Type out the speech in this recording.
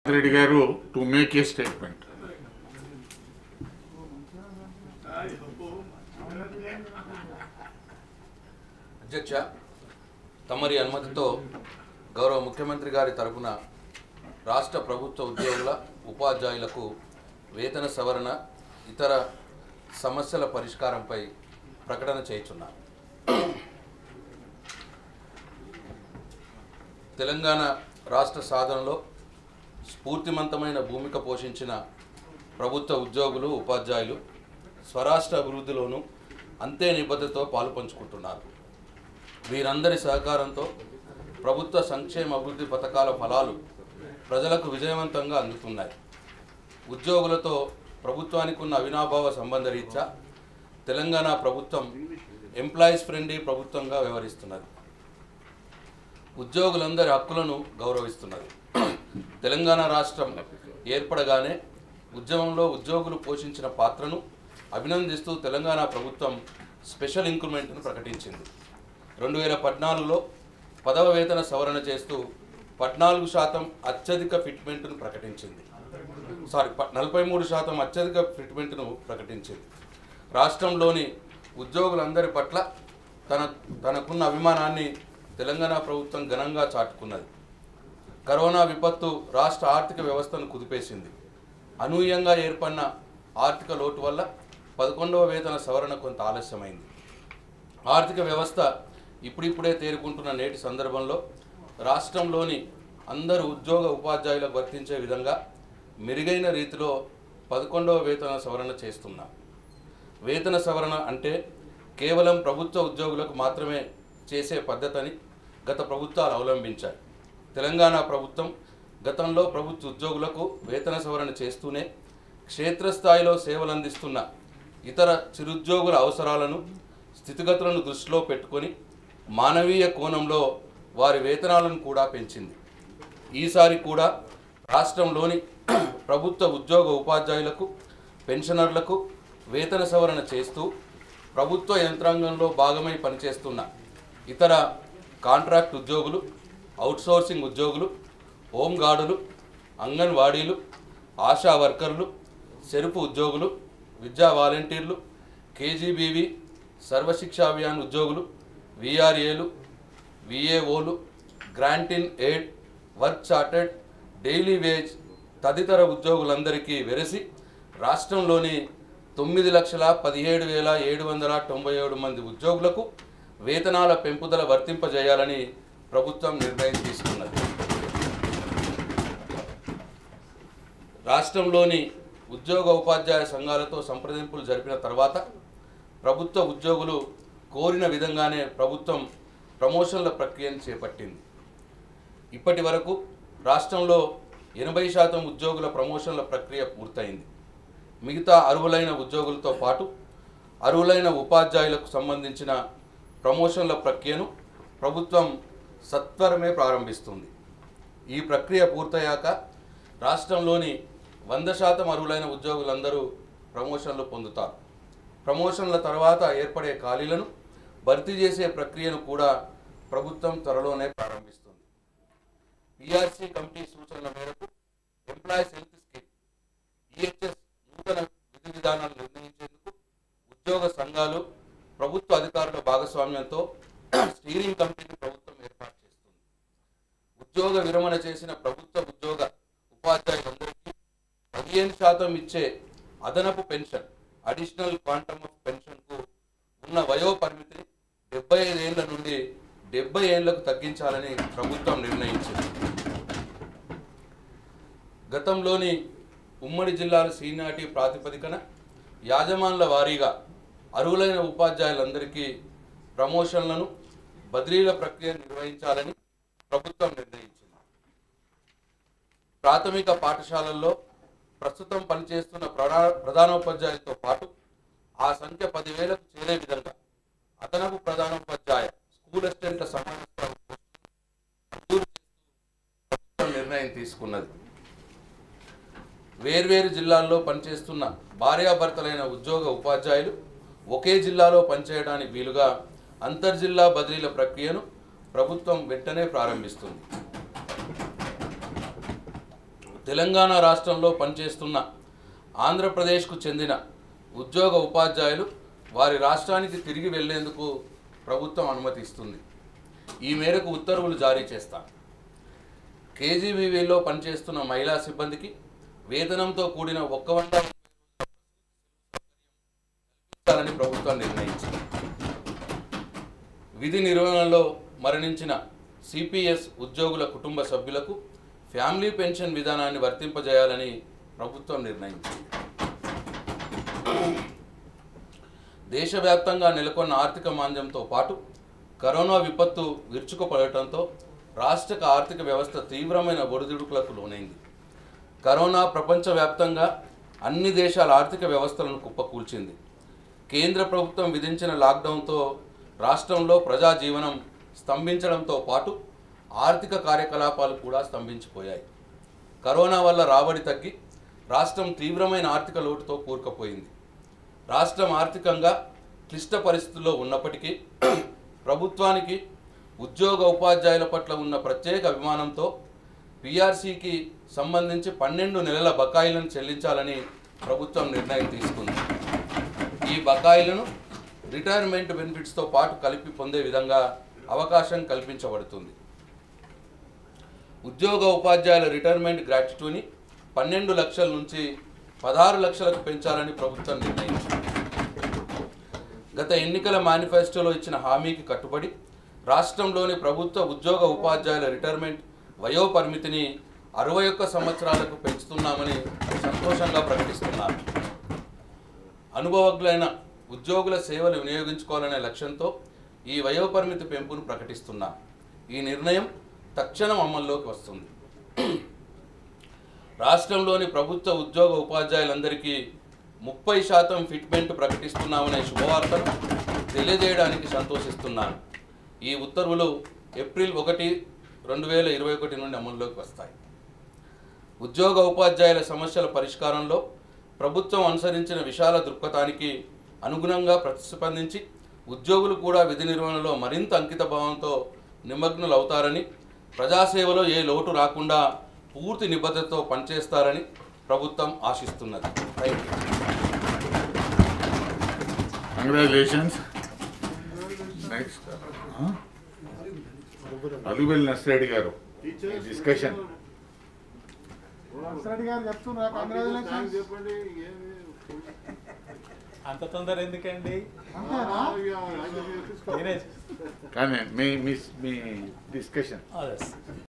రెడ్డి గారు to make a statement అధ్యక్ష తమరి అనుమతితో గౌరవ ముఖ్యమంత్రి గారి తరపున రాష్ట్ర ప్రభుత్వ ఉద్యోగుల ఉపాధ్యాయులకు వేతన సవరణ ఇతర సమస్యల పరిష్కారంపై ప్రకటన చేయుచున్నాను తెలంగాణ రాష్ట్ర సాధనలో స్ఫూర్తిమంతమైన భూమిక పోషించిన ప్రభుత్వ ఉద్యోగులు ఉపాధ్యాయులు స్వరాష్ట్ర అభివృద్ధిలోనూ అంతే నిబద్ధతతో పాలు పంచుకుంటున్నారు వీరందరి సహకారంతో ప్రభుత్వ సంక్షేమ అభివృద్ధి పథకాల ఫలాలు ప్రజలకు విజయవంతంగా అందుతున్నాయి ఉద్యోగులతో ప్రభుత్వానికి ఉన్న అవినాభావ సంబంధ రీత్యా తెలంగాణ ప్రభుత్వం ఎంప్లాయీస్ ఫ్రెండ్లీ ప్రభుత్వంగా వ్యవహరిస్తున్నది ఉద్యోగులందరి హక్కులను గౌరవిస్తున్నది తెలంగాణ రాష్ట్రం ఏర్పడగానే ఉద్యమంలో ఉద్యోగులు పోషించిన పాత్రను అభినందిస్తూ తెలంగాణ ప్రభుత్వం స్పెషల్ ఇంక్రిమెంట్ను ప్రకటించింది రెండు వేల పద్నాలుగులో పదవ వేతన సవరణ చేస్తూ పద్నాలుగు శాతం అత్యధిక ఫిట్మెంట్ను ప్రకటించింది సారీ ప- నలభై మూడు శాతం అత్యధిక ఫిట్మెంట్ను ప్రకటించింది రాష్ట్రంలోని ఉద్యోగులందరి పట్ల తన తనకున్న అభిమానాన్ని తెలంగాణ ప్రభుత్వం ఘనంగా చాటుకున్నది కరోనా విపత్తు రాష్ట్ర ఆర్థిక వ్యవస్థను కుదిపేసింది అనూహ్యంగా ఏర్పడిన ఆర్థిక లోటు వల్ల పదకొండవ వేతన సవరణ కొంత ఆలస్యమైంది ఆర్థిక వ్యవస్థ ఇప్పుడిప్పుడే తేరుకుంటున్న నేటి సందర్భంలో రాష్ట్రంలోని అందరు ఉద్యోగ ఉపాధ్యాయులకు వర్తించే విధంగా మెరుగైన రీతిలో పదకొండవ వేతన సవరణ చేస్తున్నాం వేతన సవరణ అంటే కేవలం ప్రభుత్వ ఉద్యోగులకు మాత్రమే చేసే పద్ధతిని గత ప్రభుత్వాలు అవలంబించాయి తెలంగాణ ప్రభుత్వం గతంలో ప్రభుత్వ ఉద్యోగులకు వేతన సవరణ చేస్తూనే క్షేత్రస్థాయిలో సేవలు అందిస్తున్న ఇతర చిరుద్యోగుల అవసరాలను స్థితిగతులను దృష్టిలో పెట్టుకొని మానవీయ కోణంలో వారి వేతనాలను కూడా పెంచింది ఈసారి కూడా రాష్ట్రంలోని ప్రభుత్వ ఉద్యోగ ఉపాధ్యాయులకు పెన్షనర్లకు వేతన సవరణ చేస్తూ ప్రభుత్వ యంత్రాంగంలో భాగమై పనిచేస్తున్న ఇతర కాంట్రాక్ట్ ఉద్యోగులు అవుట్సోర్సింగ్ ఉద్యోగులు హోంగార్డులు అంగన్వాడీలు ఆశా వర్కర్లు సెరుపు ఉద్యోగులు విద్యా వాలంటీర్లు కేజీబీవి సర్వశిక్ష అభియాన్ ఉద్యోగులు విఆర్ఏలు విఏఓలు grant in aid work charged daily wage తదితర ఉద్యోగులందరికీ వెరసి రాష్ట్రంలోని తొమ్మిది లక్షల పదిహేడు వేల ఏడు వందల తొంభై ఏడు మంది ఉద్యోగులకు వేతనాల పెంపుదల వర్తింపజేయాలని ప్రభుత్వం నిర్ణయం తీసుకున్నది రాష్ట్రంలోని ఉద్యోగ ఉపాధ్యాయ సంఘాలతో సంప్రదింపులు జరిపిన తర్వాత ప్రభుత్వ ఉద్యోగులు కోరిన విధంగానే ప్రభుత్వం ప్రమోషన్ల ప్రక్రియను చేపట్టింది ఇప్పటి వరకు రాష్ట్రంలో ఎనభై శాతం ఉద్యోగుల ప్రమోషన్ల ప్రక్రియ పూర్తయింది మిగతా అర్హులైన ఉద్యోగులతో పాటు అర్హులైన ఉపాధ్యాయులకు సంబంధించిన ప్రమోషన్ల ప్రక్రియను ప్రభుత్వం సత్వరమే ప్రారంభిస్తుంది ఈ ప్రక్రియ పూర్తయ్యాక రాష్ట్రంలోని వంద శాతం అర్హులైన ఉద్యోగులందరూ ప్రమోషన్లు పొందుతారు ప్రమోషన్ల తర్వాత ఏర్పడే ఖాళీలను భర్తీ చేసే ప్రక్రియను కూడా ప్రభుత్వం త్వరలోనే ప్రారంభిస్తుంది పిఆర్సీ కమిటీ సూచనల మేరకు ఎంప్లాయీస్ హెల్త్ స్కీమ్ ఈహెచ్ఎస్ నూతన విధి విధానాలు నిర్ణయించేందుకు ఉద్యోగ సంఘాలు ప్రభుత్వ అధికారుల భాగస్వామ్యంతో స్టీరింగ్ కమిటీని ప్రభుత్వం ఏర్పాటు చేస్తుంది ఉద్యోగ విరమణ చేసిన ప్రభుత్వ ఉద్యోగ ఉపాధ్యాయులందరికీ పదిహేను శాతం ఇచ్చే అదనపు పెన్షన్ అడిషనల్ క్వాంటమ్ ఆఫ్ పెన్షన్కు ఉన్న వయో పరిమితిని డెబ్బై ఐదు ఏళ్ల నుండి డెబ్బై ఏళ్లకు తగ్గించాలని ప్రభుత్వం నిర్ణయించింది గతంలోని ఉమ్మడి జిల్లాల సీనియారిటీ ప్రాతిపదికన యాజమాన్ల వారీగా అర్హులైన ఉపాధ్యాయులందరికీ ప్రమోషన్లను బదిలీల ప్రక్రియ నిర్వహించాలని ప్రభుత్వం నిర్ణయించింది ప్రాథమిక పాఠశాలల్లో ప్రస్తుతం పనిచేస్తున్న ప్రధా ప్రధానోపాధ్యాయులతో పాటు ఆ సంఖ్య పదివేలకు చేరే విధంగా అదనపు ప్రధానోపాధ్యాయ స్కూల్ అసిస్టెంట్ల సమాన స్థాయి పోస్టులను మంజూరు చేస్తూ ప్రభుత్వం నిర్ణయం తీసుకున్నది వేర్వేరు జిల్లాల్లో పనిచేస్తున్న భార్యాభర్తలైన ఉద్యోగ ఉపాధ్యాయులు ఒకే జిల్లాలో పనిచేయడానికి వీలుగా అంతర్జిల్లా బదిలీల ప్రక్రియను ప్రభుత్వం వెంటనే ప్రారంభిస్తుంది తెలంగాణ రాష్ట్రంలో పనిచేస్తున్న ఆంధ్రప్రదేశ్కు చెందిన ఉద్యోగ ఉపాధ్యాయులు వారి రాష్ట్రానికి తిరిగి వెళ్లేందుకు ప్రభుత్వం అనుమతిస్తుంది ఈ మేరకు ఉత్తర్వులు జారీ చేస్తాం కేజీబీవీలో పనిచేస్తున్న మహిళా సిబ్బందికి వేతనంతో కూడిన ఒక్క వంట కల్పించాలని ప్రభుత్వం నిర్ణయించింది విధి నిర్వహణలో మరణించిన సిపిఎస్ ఉద్యోగుల కుటుంబ సభ్యులకు ఫ్యామిలీ పెన్షన్ విధానాన్ని వర్తింపజేయాలని ప్రభుత్వం నిర్ణయించింది దేశవ్యాప్తంగా నెలకొన్న ఆర్థిక మాంద్యంతో పాటు కరోనా విపత్తు విరుచుకుపడటంతో రాష్ట్ర ఆర్థిక వ్యవస్థ తీవ్రమైన ఒడిదుడుకులకు లోనైంది కరోనా ప్రపంచవ్యాప్తంగా అన్ని దేశాల ఆర్థిక వ్యవస్థలను కుప్పకూల్చింది కేంద్ర ప్రభుత్వం విధించిన లాక్డౌన్తో రాష్ట్రంలో ప్రజా జీవనం స్తంభించడంతో పాటు ఆర్థిక కార్యకలాపాలు కూడా స్తంభించిపోయాయి కరోనా వల్ల రాబడి తగ్గి రాష్ట్రం తీవ్రమైన ఆర్థిక లోటుతో కూరుకుపోయింది రాష్ట్రం ఆర్థికంగా క్లిష్ట పరిస్థితుల్లో ఉన్నప్పటికీ ప్రభుత్వానికి ఉద్యోగ ఉపాధ్యాయుల పట్ల ఉన్న ప్రత్యేక అభిమానంతో పిఆర్సీకి సంబంధించి పన్నెండు నెలల బకాయిలను చెల్లించాలని ప్రభుత్వం నిర్ణయం తీసుకుంది ఈ బకాయిలను రిటైర్మెంట్ బెనిఫిట్స్తో పాటు కలిపి పొందే విధంగా అవకాశం కల్పించబడుతుంది ఉద్యోగ ఉపాధ్యాయుల రిటైర్మెంట్ గ్రాట్యుటీని పన్నెండు లక్షల నుంచి పదహారు లక్షలకు పెంచాలని ప్రభుత్వం నిర్ణయించింది గత ఎన్నికల మేనిఫెస్టోలో ఇచ్చిన హామీకి కట్టుబడి రాష్ట్రంలోని ప్రభుత్వ ఉద్యోగ ఉపాధ్యాయుల రిటైర్మెంట్ వయో పరిమితిని అరవై ఒక్క సంవత్సరాలకు పెంచుతున్నామని సంతోషంగా ప్రకటిస్తున్నారు అనుభవజ్ఞులైన ఉద్యోగుల సేవలు వినియోగించుకోవాలనే లక్ష్యంతో ఈ వయోపరిమితి పెంపును ప్రకటిస్తున్నాం ఈ నిర్ణయం తక్షణం అమల్లోకి వస్తుంది రాష్ట్రంలోని ప్రభుత్వ ఉద్యోగ ఉపాధ్యాయులందరికీ ముప్పై శాతం ఫిట్మెంట్ ప్రకటిస్తున్నామనే శుభవార్తను తెలియజేయడానికి సంతోషిస్తున్నాను ఈ ఉత్తర్వులు ఏప్రిల్ ఒకటి రెండు వేల ఇరవై ఒకటి నుండి అమల్లోకి వస్తాయి ఉద్యోగ ఉపాధ్యాయుల సమస్యల పరిష్కారంలో ప్రభుత్వం అనుసరించిన విశాల దృక్పథానికి అనుగుణంగా ప్రతిస్పందించి ఉద్యోగులు కూడా విధి నిర్వహణలో మరింత అంకిత భావంతో నిమగ్నులు అవుతారని ప్రజాసేవలో ఏ లోటు రాకుండా పూర్తి నిబద్ధతతో పనిచేస్తారని ప్రభుత్వం ఆశిస్తున్నది thank you congratulations next Alugubelli Narsireddy గారు డిస్కషన్ నర్సరెడ్డి గారు చెప్తున్నా కంగ్రాచులేషన్ చెప్పండి ఏమి అంత తొందర ఎందుకండి అంతేనా నేనే కానీ మీ మీ మీ డిస్కషన్ అదే